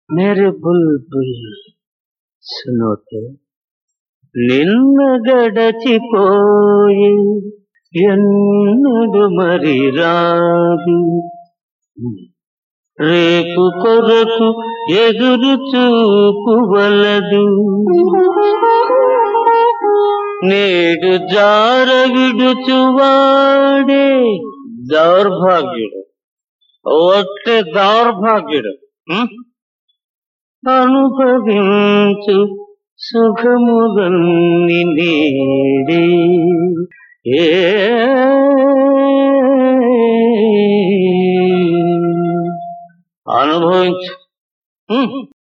मेरे बुलबुल సునోతే నిన్న గడచిపోయి ఎన్నడు మరి రాదు రేపు కొరకు ఎదురు చూపువలదు నేడు జార విడుచువాడే దౌర్భాగ్యుడు ఒట్టే దౌర్భాగ్యుడు హ్మ్? అనుభవించు సుఖములన్ని నేడే ఏ అనుభవించు హ్మ్.